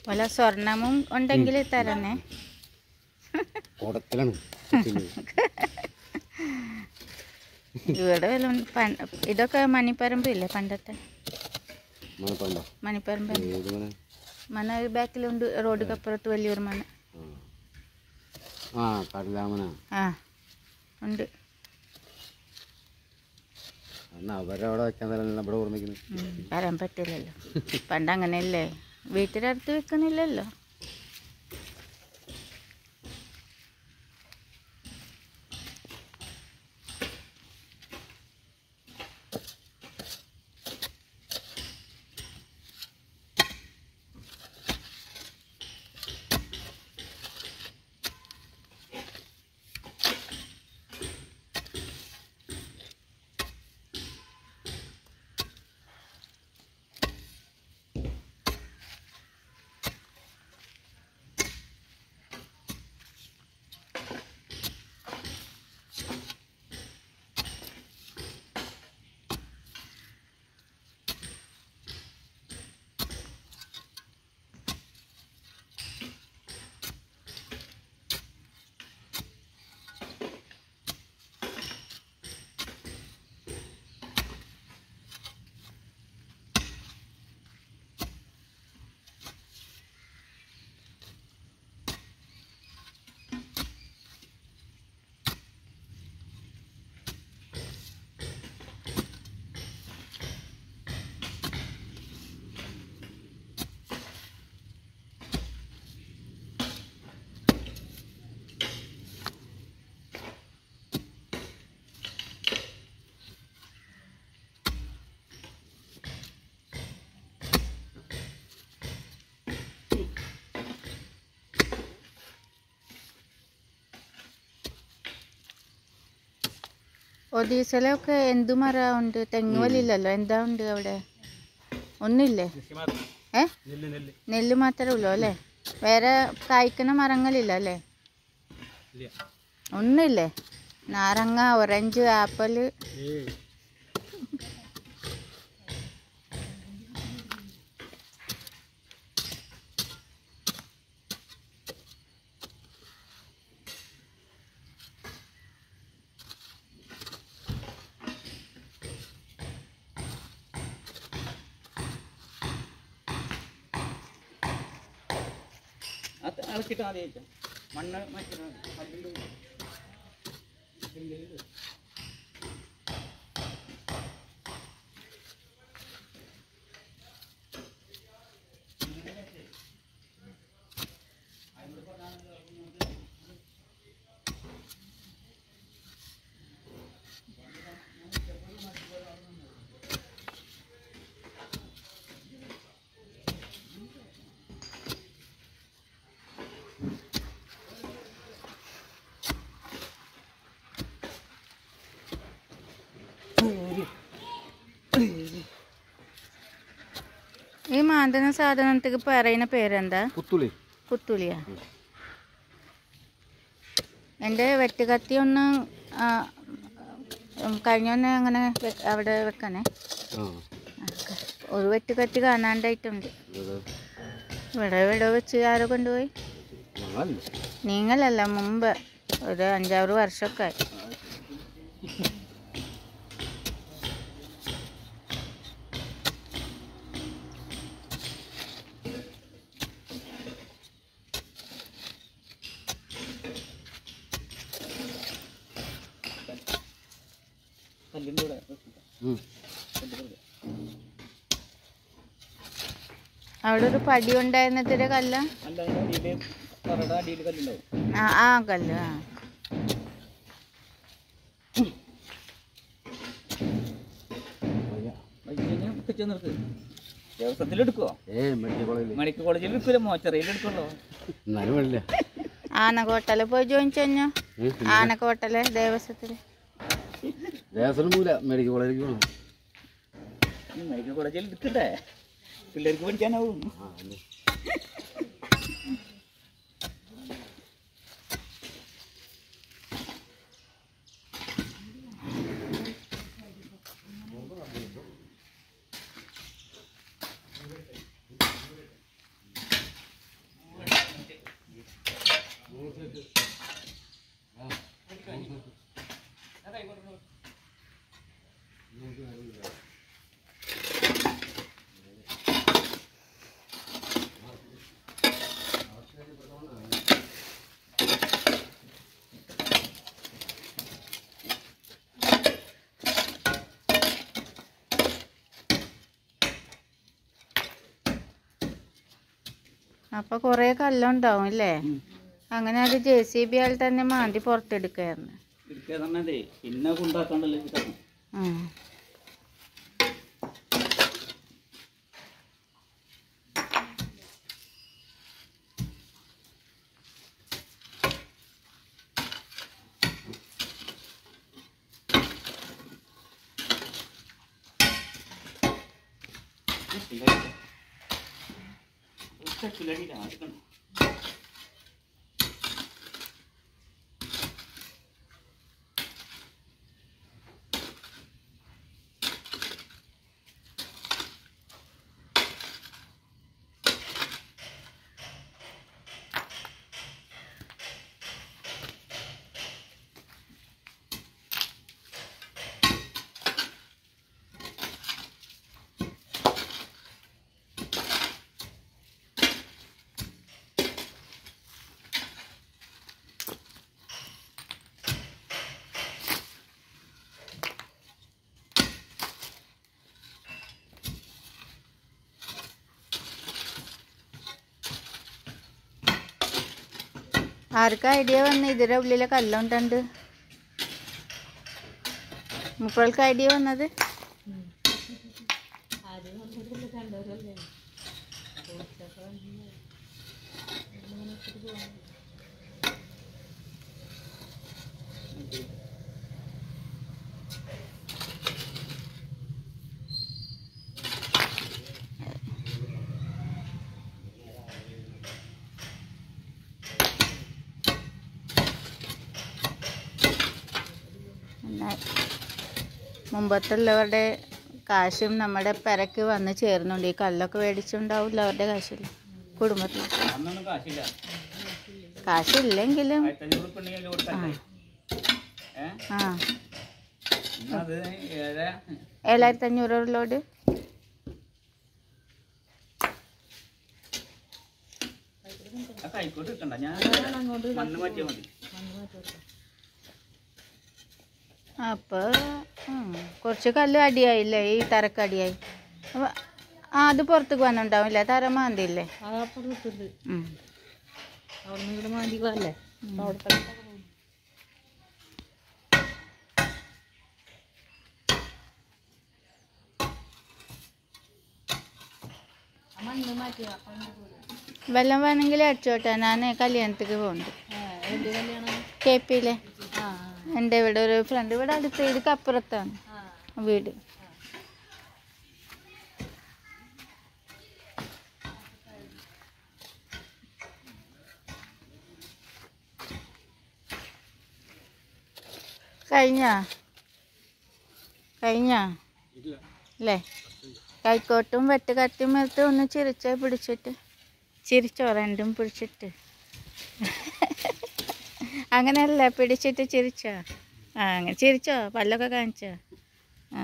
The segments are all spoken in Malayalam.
വല്ല സ്വർണമും ഉണ്ടെങ്കിൽ തരണേ കുടത്തിലാണ് ഇവിടെ വല്ല ഇതൊക്കെ മണിപ്പറമ്പില്ലേ പണ്ടത്തെ മനപ്പുണ്ടോ മണിപ്പറമ്പ് ഏത് മന മന ഒരു ബാക്കിലുണ്ട് റോഡിക്കപ്പുറത്ത് വലിയൊരു മന ആ കടലാമന ആ ഉണ്ട് എന്നാ അവരവിടെ വെക്കാൻ തന്നെ ഇവിടെ ഓർമ്മിക്കുന്നത് ഉം, പറയാൻ പറ്റില്ലല്ലോ പണ്ട് അങ്ങനെയല്ലേ വീട്ടിനടുത്ത് വെക്കുന്നില്ലല്ലോ ഒഡീസലൊക്കെ എന്തു മര ഉണ്ട് തെങ്ങുവലില്ലല്ലോ എന്താ ഉണ്ട് അവിടെ ഒന്നില്ലേ ഏ നെല്ല് മാത്രമേ ഉള്ളൂ അല്ലേ വേറെ കായ്ക്കുന്ന മരങ്ങളില്ല അല്ലേ ഒന്നില്ലേ നാരങ്ങ ഓറഞ്ച് ആപ്പിള് ഇളക്കിട്ട് ആദ്യം വെച്ചോ. മണ്ണ് മാറ്റിയിട്ട് മതി. കല്ലിൻ്റെ ഉള്ളിൽ. ഈ മാന്തന സാധനത്തിക്ക് പറയുന്ന പേരെന്താ കുത്തുളി കുത്തുലിയ എൻ്റെ വെട്ടുകത്തി ഒന്ന് ആ, ഉം, കഴിഞ്ഞൊന്ന് അങ്ങനെ വെ- അവിടെ വെക്കണേ ആ ഒരു വെട്ടുകത്തി കാണാണ്ടായിട്ടുണ്ട് ഇത് ഇവിടെ ഇവിടെ വെച്ച് ആരോ കൊണ്ടുപോയി ഞങ്ങളല്ല നിങ്ങളല്ല മുമ്പ് ഒരു അഞ്ചാറ് വർഷമൊക്കെ ആയി കല്ലിൻ്റെ കൂടെ വെച്ചിട്ട്. ഉം. കല്ലിൻ്റെ കൂടെ. അവിടെ ഒരു പടി ഉണ്ടായിരുന്നതിന്റെ കല്ല അല്ല അതിൻ്റെ അടിയിൽ കറയുടെ അടിയിൽ കല്ലുണ്ടാവും ആ ആ കല്ല് ആ വയ്യ. വൈകിട്ട് കിച്ചു നിർത്ത് ദേവസ്വത്തിലെടുക്കുവോ ഏയ് മെഡിക്കൽ കോളേജിൽ മെഡിക്കൽ കോളേജിൽ എടുക്കില്ല മോച്ചറയിൽ എടുക്കുള്ളൂ എന്നാലും വേണ്ടില്ല ആനക്കോട്ടല് പോയി ജോയിൻ ചെഞ്ഞോ ഉം. ആനക്കോട്ടല് ദേവസ്വത്തില് ദേശം പോല മെഡിക്കൽ കോളേജിലേക്ക് പോകണം മെഡിക്കൽ കോളേജിൽ എടുക്കട്ടെ പിള്ളേർക്ക് പഠിക്കാനാവും ആ അല്ലേ അപ്പൊ കൊറേ കല്ലുണ്ടാവും അല്ലേ അങ്ങനെ അത് ജെ സി ബി ആൾ തന്നെ മാന്തി പുറത്തെടുക്കായിരുന്നു എടുക്കുക പറഞ്ഞതേ പിന്നെ കൊണ്ടാക്കാണ്ടല്ലോ ഇത് തരണം. ഉം. ഇല്ലായില്ല. ഒറ്റ കിലടിയില്ല, ആർക്കണം. ആർക്കാ ഐഡിയ വന്ന് ഇതിന്റെ ഉള്ളിലെ കല്ലുണ്ടുണ്ട് മുപ്പൾക്ക് ഐഡിയ വന്നത് നന്നായി മുമ്പത്തുള്ളവരുടെ കാശും നമ്മുടെ പെരക്ക് വന്ന് ചേർന്നുണ്ട് ഈ കല്ലൊക്കെ മേടിച്ചുണ്ടാവില്ല അവരുടെ കാശിൽ കുടുംബത്തിൽ അന്നൊന്നും കാശില്ല കാശില്ലെങ്കിലും ആയിരത്തി അഞ്ഞൂറ് ഉറുപ്പിക ഉണ്ടെങ്കിൽ കൊടുത്തല്ലേ ഏ ആ ഇന്നത് ഏഴ് ഏഴായിരത്തി അഞ്ഞൂറ് ലോഡ് ആ കൈക്കോട്ട് കിട്ടണ്ട ഞാൻ മണ്ണ് മാറ്റിയാൽ മതി അപ്പോൾ കുറച്ച് കല്ല് അടിയായില്ലേ ഈ തറക്ക് അടിയായി അപ്പൊ ആ അത് പുറത്തേക്ക് വന്നിട്ടുണ്ടാവില്ലേ തറ മാന്തിയില്ലേ ഉം. വെള്ളം വേണമെങ്കിൽ അടിച്ചോട്ടെ ഞാൻ കല്യാണത്തേക്ക് പോകുന്നുണ്ട് കെ പിയിലെ എൻ്റെ ഇവിടെ ഒരു ഫ്രണ്ട് ഇവിടെ അടുത്ത് ഇതിക്ക് അപ്പുറത്താണ് വീട് കഴിഞ്ഞാ കഴിഞ്ഞാ അല്ലേ കൈക്കോട്ടും വെട്ട് കത്തിയും എടുത്ത് ഒന്ന് ചിരിച്ച പിടിച്ചിട്ട് ചിരിച്ചോ രണ്ടും പിടിച്ചിട്ട് അങ്ങനെയല്ല പിടിച്ചിട്ട് ചിരിച്ചോ ആ അങ്ങനെ ചിരിച്ചോ പല്ലൊക്കെ കാണിച്ചോ ആ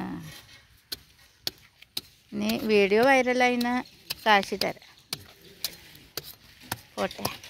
ഇനി വീഡിയോ വൈറലായിന്ന് കാശ് തരാം പോട്ടെ